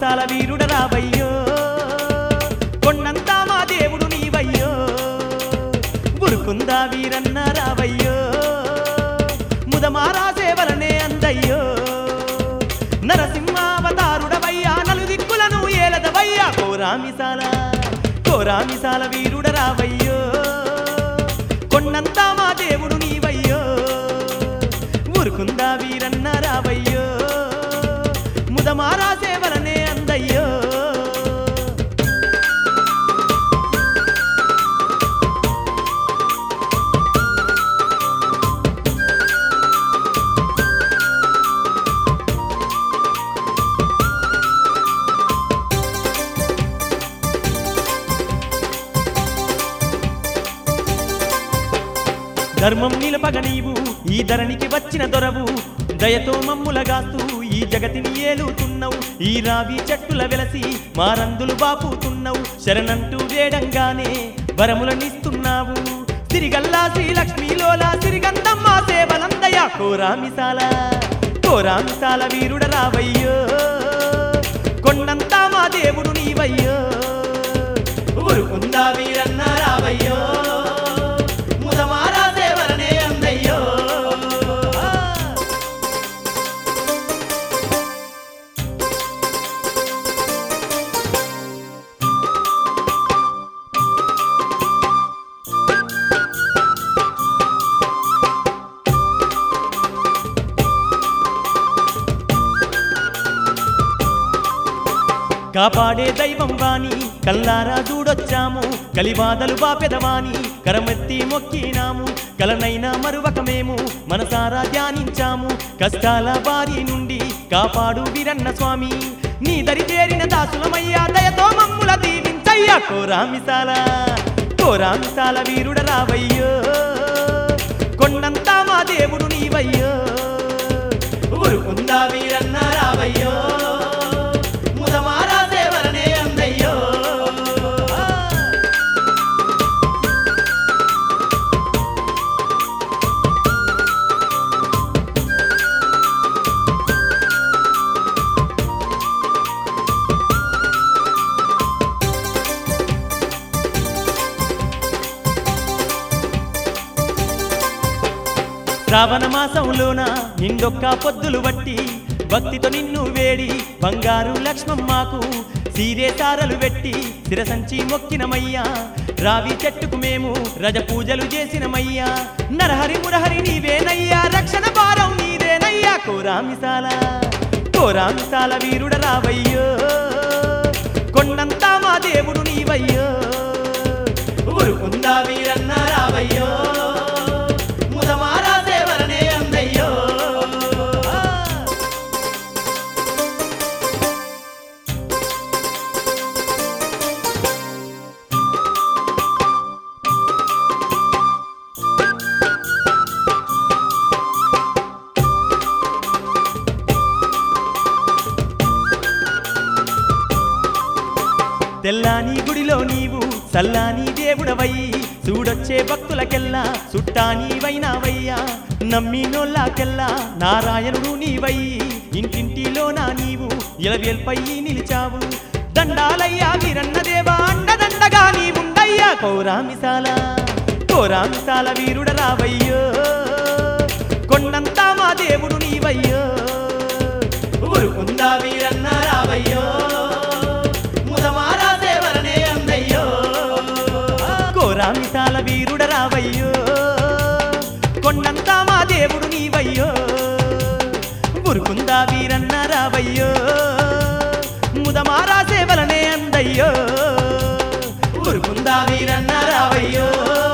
కోరామిసాల వీరుడ రావయ్యో కొండంతా మా దేవుడు నీవయ్యో బురుకుందా వీరన్న రావయ్యో ముదమారా సేవలనే అందయ్యో నరసింహావతారుడవయ్యా నలు దిక్కులను ఏలదవయ్యా కోరామిసాల కోరామిసాల వీరుడ రావయ్యో కొండంతా మా దేవుడు నీవయ్యో ఊరుకుందా వీరన్న రావయ్యో ముదమారా సేవలనే అందయ్యో ధర్మం నిలపగ నీవు ఈ ధరణికి వచ్చిన దొరవు దయతో మమ్ములగాస్తూ ఈ జగతిని ఏలుతున్నావు ఈ రావి చెట్టుల వెలసి మారందులు బాపుతున్నావు శరణంటూ వేడంగానే వరములనిస్తున్నావు సిరిగల్లా శ్రీలక్ష్మీలోలా సిరిగంధమ్మ సేవలందయ్య కోరామిసాల కోరామిసాల వీరుడ రావయ్యో కొండంతా మా దేవుడు నీవయ్యో ఊరుకుందా వీరన్న రావయ్యో ముదమారా సేవలనే అందయ్యో కాపాడే దైవం వాణి కల్లారా చూడొచ్చాము కలిబాధలు బాపెదవాని కరమెత్తి మొక్కినాము కలనైనా మరువక మేము మనసారా ధ్యానించాము కష్టాల బారి నుండి కాపాడు వీరన్న స్వామి నీ దరి చేరిన దాసులమయ్యా దయతో మమ్ముల దీవించయ్యా కోరామిసాల కోరామిసాల వీరుడ రావయ్యో కొండంతా మా దేవుడు నీవయ్యో ఊరుకుందా వీరన్న రావయ్యో ముదమారా సేవలనే అందయ్యో శ్రావణ మాసంలోన నిండొక్క పొద్దులు బట్టి భక్తితో నిన్ను వేడి బంగారు లక్ష్మమ్మకు సీరే తారలు పెట్టి శిరసంచి మొక్కినమయ్యా రావి చెట్టుకు మేము రజ పూజలు చేసినమయ్యా నరహరి మురహరి నీవేనయ్యా రక్షణ భారం నీదేనయ్యా కోరామిసాల కోరామిసాల వీరుడ రావయ్యో కొండంతా మా దేవుడు నీవయ్యో ఊరుకుందా వీరన్న రావయ్యో ముదమారా సేవలనే అందయ్యో తెల్లాని గుడిలో నీవు సల్లాని దేవుడవై చూడొచ్చే భక్తులకెల్లా చుట్టానీవైనావయ్యా నమ్మినోళ్ళకెల్లా నారాయణుడు నీవై ఇంటింటిలో నా నీవు ఇలవేల్పై నిలిచావు దండాలయ్యా వీరన్న దేవా అండదండగా నీవుండయ్యా కౌరామిసాల కోరామిసాల వీరుడ రావయ్యో కొండంతా మా దేవుడు నీవయ్యో ఊరుకుందా వీరన్న రావయ్యో ముదమారా సేవలనే అందయ్యో కోరామిసాల వీరుడ రావయ్యో కొండంతా మా దేవుడు నీవయ్యో ఊరుకుందా వీరన్న రావయ్యో ముదమారా సేవలనే అందయ్యో ఊరుకుందా వీరన్న రావయ్యో